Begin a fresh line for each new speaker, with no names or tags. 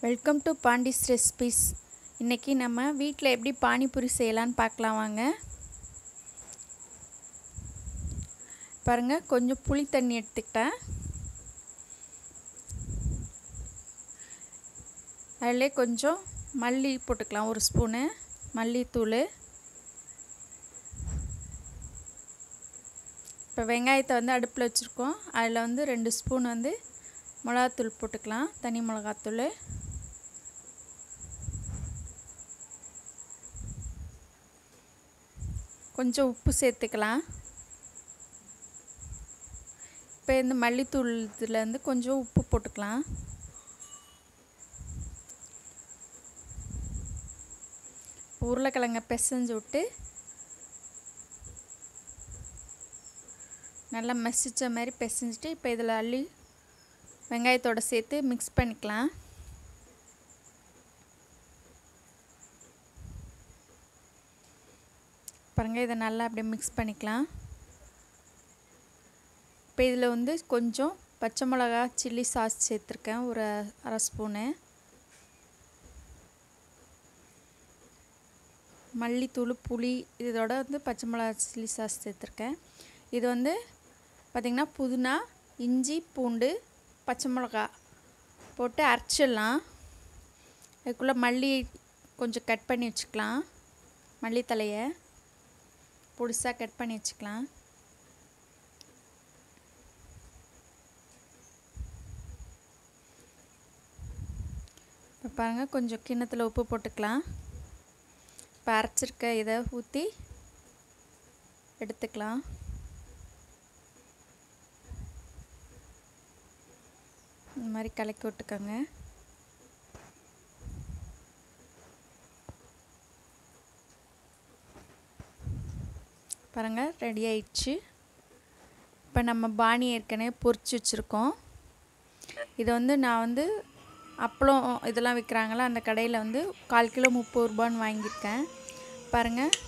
welcome to பாண்டிஸ் recipes இன்றைக்கி நம்ம வீட்டில் எப்படி பானிபூரி செய்யலான்னு பார்க்கலாம் வாங்க பாருங்கள் கொஞ்சம் புளி தண்ணி எடுத்துக்கிட்டேன் அதிலே கொஞ்சம் மல்லி போட்டுக்கலாம் ஒரு ஸ்பூனு மல்லித்தூள் இப்போ வெங்காயத்தை வந்து அடுப்பில் வச்சுருக்கோம் அதில் வந்து ரெண்டு ஸ்பூன் வந்து மிளகாத்தூள் போட்டுக்கலாம் தனி மிளகாத்தூள் கொஞ்சம் உப்பு சேர்த்துக்கலாம் இப்போ இந்த மல்லித்தூள் இதில் வந்து கொஞ்சம் உப்பு போட்டுக்கலாம் உருளைக்கிழங்க பிசைஞ்சு விட்டு நல்லா மசிச்ச மாதிரி பிசைஞ்சிட்டு இப்போ இதில் அள்ளி வெங்காயத்தோடு சேர்த்து மிக்ஸ் பண்ணிக்கலாம் பாருங்கள் இதை நல்லா அப்படியே மிக்ஸ் பண்ணிக்கலாம் இப்போ இதில் வந்து கொஞ்சம் பச்சை மிளகா சில்லி சாஸ் சேர்த்துருக்கேன் ஒரு அரை ஸ்பூனு மல்லித்தூள் புளி இதோட வந்து பச்சை மிளகா சில்லி சாஸ் சேர்த்துருக்கேன் இது வந்து பார்த்திங்கன்னா புதினா இஞ்சி பூண்டு பச்சை மிளகா போட்டு அரைச்சிடலாம் அதுக்குள்ளே மல்லி கொஞ்சம் கட் பண்ணி வச்சுக்கலாம் மல்லித்தலையை பொடிசாக கட் பண்ணி வச்சுக்கலாம் இப்போ பாருங்கள் கொஞ்சம் கிண்ணத்தில் உப்பு போட்டுக்கலாம் இப்போ அரைச்சிருக்க இதை ஊற்றி எடுத்துக்கலாம் இந்த மாதிரி கலக்கி விட்டுக்கோங்க பாருங்கள் ரெடி ஆயிடுச்சு இப்போ நம்ம பானி ஏற்கனவே பொரிச்சு வச்சுருக்கோம் இதை வந்து நான் வந்து அப்பளம் இதெல்லாம் விற்கிறாங்களா அந்த கடையில் வந்து கால் கிலோ முப்பது ரூபான்னு வாங்கியிருக்கேன் பாருங்கள்